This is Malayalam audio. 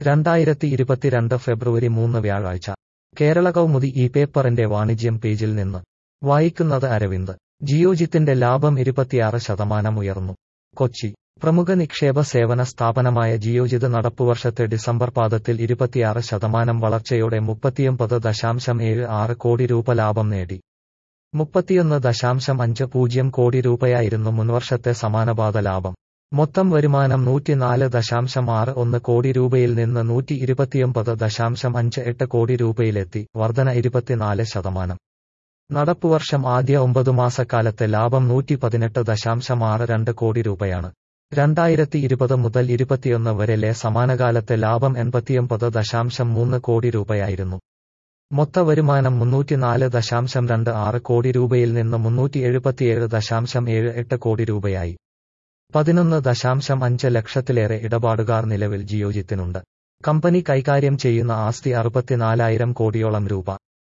രണ്ടായിരത്തി ഇരുപത്തിരണ്ട് ഫെബ്രുവരി മൂന്ന് വ്യാഴാഴ്ച കേരള കൗമുദി ഈ പേപ്പറിന്റെ വാണിജ്യം പേജിൽ നിന്ന് വായിക്കുന്നത് അരവിന്ദ് ജിയോജിത്തിന്റെ ലാഭം ഇരുപത്തിയാറ് ശതമാനം ഉയർന്നു കൊച്ചി പ്രമുഖ നിക്ഷേപ സേവന സ്ഥാപനമായ ജിയോജിത് നടപ്പുവർഷത്തെ ഡിസംബർ പാദത്തിൽ ഇരുപത്തിയാറ് ശതമാനം വളർച്ചയോടെ മുപ്പത്തിയൊമ്പത് ദശാംശം ഏഴ് ആറ് കോടി രൂപ ലാഭം നേടി മുപ്പത്തിയൊന്ന് ദശാംശം അഞ്ച് പൂജ്യം കോടി രൂപയായിരുന്നു മുൻവർഷത്തെ സമാനപാത ലാഭം മൊത്തം വരുമാനം നൂറ്റിനാല് ദശാംശം ആറ് ഒന്ന് കോടി രൂപയിൽ നിന്ന് നൂറ്റി ഇരുപത്തിയൊമ്പത് ദശാംശം അഞ്ച് എട്ട് കോടി രൂപയിലെത്തി വർധന ഇരുപത്തിനാല് ശതമാനം നടപ്പുവർഷം ആദ്യ ഒമ്പതു മാസക്കാലത്തെ ലാഭം നൂറ്റി പതിനെട്ട് ദശാംശം ആറ് രണ്ട് കോടി രൂപയാണ് രണ്ടായിരത്തി ഇരുപത് മുതൽ ഇരുപത്തിയൊന്ന് വരെലെ സമാനകാലത്തെ ലാഭം എൺപത്തിയൊമ്പത് ദശാംശം മൂന്ന് കോടി രൂപയായിരുന്നു മൊത്ത വരുമാനം മുന്നൂറ്റിനാല് ദശാംശം രണ്ട് ആറ് കോടി രൂപയിൽ നിന്ന് മുന്നൂറ്റി എഴുപത്തിയേഴ് ദശാംശം ഏഴ് എട്ട് കോടി രൂപയായി പതിനൊന്ന് ദശാംശം അഞ്ച് ലക്ഷത്തിലേറെ ഇടപാടുകാർ നിലവിൽ ജിയോജിത്തിനുണ്ട് കമ്പനി കൈകാര്യം ചെയ്യുന്ന ആസ്തി അറുപത്തിനാലായിരം കോടിയോളം രൂപ